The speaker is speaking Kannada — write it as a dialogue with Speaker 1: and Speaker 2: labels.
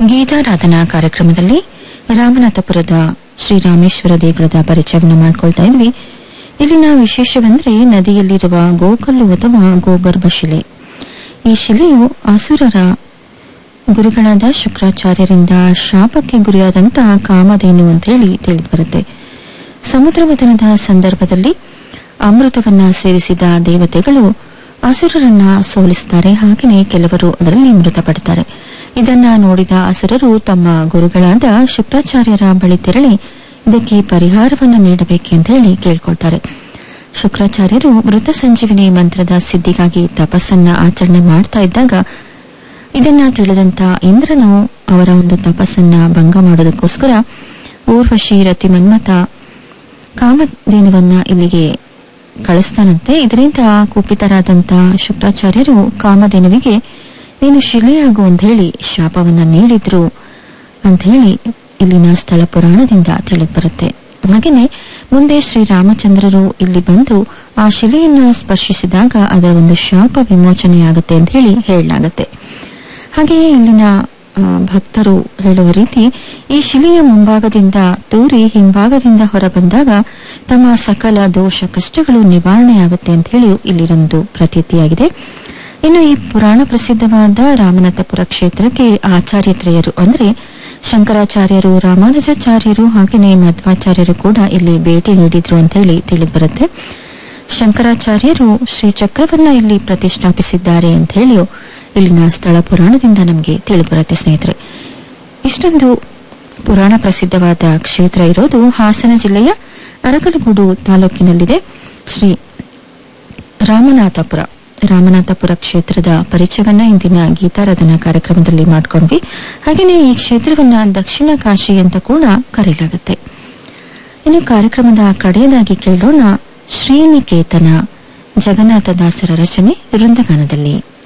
Speaker 1: ಗೀತಾರಾಧನಾ ಕಾರ್ಯಕ್ರಮದಲ್ಲಿ ರಾಮನಾಥಪುರದ ಶ್ರೀರಾಮೇಶ್ವರ ದೇಗುಲದ ಪರಿಚಯವನ್ನು ಮಾಡ್ಕೊಳ್ತಾ ಇದ್ವಿ ಇಲ್ಲಿನ ವಿಶೇಷವೆಂದರೆ ನದಿಯಲ್ಲಿರುವ ಗೋಕಲ್ಲು ಅಥವಾ ಗೋಗರ್ಭ ಶಿಲೆ ಈ ಶಿಲೆಯು ಅಸುರರ ಗುರುಗಳಾದ ಶುಕ್ರಾಚಾರ್ಯರಿಂದ ಶಾಪಕ್ಕೆ ಗುರಿಯಾದಂತಹ ಕಾಮಧೇನು ಅಂತ ಹೇಳಿ ತಿಳಿದು ಬರುತ್ತೆ ಸಮುದ್ರ ಮಥನದ ಸಂದರ್ಭದಲ್ಲಿ ಅಮೃತವನ್ನ ಸೇವಿಸಿದ ದೇವತೆಗಳು ಅಸುರರನ್ನ ಸೋಲಿಸ್ತಾರೆ ಹಾಗೆಯೇ ಕೆಲವರು ಅದರಲ್ಲಿ ಮೃತಪಡ್ತಾರೆ ಇದನ್ನ ನೋಡಿದ ಅಸುರರು ತಮ್ಮ ಗುರುಗಳಾದ ಶುಕ್ರಾಚಾರ್ಯರ ಬಳಿ ತೆರಳಿ ಇದಕ್ಕೆ ಪರಿಹಾರವನ್ನು ನೀಡಬೇಕು ಅಂತ ಹೇಳಿ ಕೇಳ್ಕೊಳ್ತಾರೆ ಶುಕ್ರಾಚಾರ್ಯರು ಮೃತ ಸಂಜೀವಿನಿ ಮಂತ್ರದ ಸಿದ್ಧಿಗಾಗಿ ತಪಸ್ಸನ್ನ ಆಚರಣೆ ಮಾಡ್ತಾ ಇದ್ದಾಗ ಇದನ್ನ ತಿಳಿದಂತ ಇಂದ್ರನು ಅವರ ಒಂದು ತಪಸ್ಸನ್ನ ಭಂಗ ಮಾಡೋದಕ್ಕೋಸ್ಕರ ಊರ್ವಶಿ ರತಿ ಮನ್ಮಥ ಕಾಮಧೇನುವನ್ನ ಇಲ್ಲಿಗೆ ಕಳಿಸ್ತಾನಂತೆ ಇದರಿಂದ ಕುಪಿತರಾದಂತ ಶುಕ್ರಾಚಾರ್ಯರು ಕಾಮಧೇನುವಿಗೆ ನೀನು ಶಿಲೆಯಾಗು ಅಂತ ಹೇಳಿ ಶಾಪವನ್ನ ನೀಡಿದ್ರು ಅಂತ ಹೇಳಿ ಇಲ್ಲಿನ ಸ್ಥಳ ಪುರಾಣದಿಂದ ತಿಳಿದು ಬರುತ್ತೆ ಹಾಗೆಯೇ ಮುಂದೆ ಶ್ರೀರಾಮಚಂದ್ರರು ಇಲ್ಲಿ ಬಂದು ಆ ಶಿಲೆಯನ್ನ ಸ್ಪರ್ಶಿಸಿದಾಗ ಅದರ ಒಂದು ಶಾಪ ವಿಮೋಚನೆಯಾಗುತ್ತೆ ಅಂತ ಹೇಳಿ ಹೇಳಲಾಗತ್ತೆ ಹಾಗೆಯೇ ಇಲ್ಲಿನ ಆ, ಭಕ್ತರು ಹೇಳುವ ರೀತಿ ಈ ಶಿಲೆಯ ಮುಂಭಾಗದಿಂದ ತೂರಿ ಹಿಂಭಾಗದಿಂದ ಹೊರಬಂದಾಗ ತಮ್ಮ ಸಕಲ ದೋಷ ಕಷ್ಟಗಳು ನಿವಾರಣೆಯಾಗುತ್ತೆ ಅಂತ ಹೇಳಿ ಇಲ್ಲಿರೊಂದು ಪ್ರತೀತಿಯಾಗಿದೆ ಇನ್ನು ಈ ಪುರಾಣ ಪ್ರಸಿದ್ಧವಾದ ರಾಮನಾಥಪುರ ಕ್ಷೇತ್ರಕ್ಕೆ ಆಚಾರ್ಯತ್ರಯರು ಅಂದ್ರೆ ಶಂಕರಾಚಾರ್ಯರು ರಾಮಾನುಜಾಚಾರ್ಯರು ಹಾಗೆಯೇ ಮಧ್ವಾಚಾರ್ಯರು ಕೂಡ ಇಲ್ಲಿ ಭೇಟಿ ನೀಡಿದ್ರು ಅಂತ ಹೇಳಿ ತಿಳಿದು ಬರುತ್ತೆ ಶಂಕರಾಚಾರ್ಯರು ಶ್ರೀ ಚಕ್ರವನ್ನ ಇಲ್ಲಿ ಪ್ರತಿಷ್ಠಾಪಿಸಿದ್ದಾರೆ ಅಂತ ಹೇಳಿ ಇಲ್ಲಿನ ಸ್ಥಳ ಪುರಾಣದಿಂದ ನಮಗೆ ತಿಳಿದು ಬರುತ್ತೆ ಸ್ನೇಹಿತರೆ ಇಷ್ಟೊಂದು ಪುರಾಣ ಪ್ರಸಿದ್ಧವಾದ ಕ್ಷೇತ್ರ ಇರೋದು ಹಾಸನ ಜಿಲ್ಲೆಯ ಅರಕಲಗೂಡು ತಾಲೂಕಿನಲ್ಲಿದೆ ಶ್ರೀ ರಾಮನಾಥಪುರ ರಾಮನಾಥಪುರ ಕ್ಷೇತ್ರದ ಪರಿಚಯವನ್ನ ಇಂದಿನ ಗೀತಾರಾಧನಾ ಕಾರ್ಯಕ್ರಮದಲ್ಲಿ ಮಾಡ್ಕೊಂಡ್ವಿ ಹಾಗೆಯೇ ಈ ಕ್ಷೇತ್ರವನ್ನ ದಕ್ಷಿಣ ಕಾಶಿ ಅಂತ ಕೂಡ ಕರೆಯಲಾಗುತ್ತೆ ಇನ್ನು ಕಾರ್ಯಕ್ರಮದ ಕಡೆಯದಾಗಿ ಕೇಳೋಣ ಶ್ರೀನಿಕೇತನ ಜಗನ್ನಾಥದಾಸರ ರಚನೆ ವೃಂದಗಾನದಲ್ಲಿ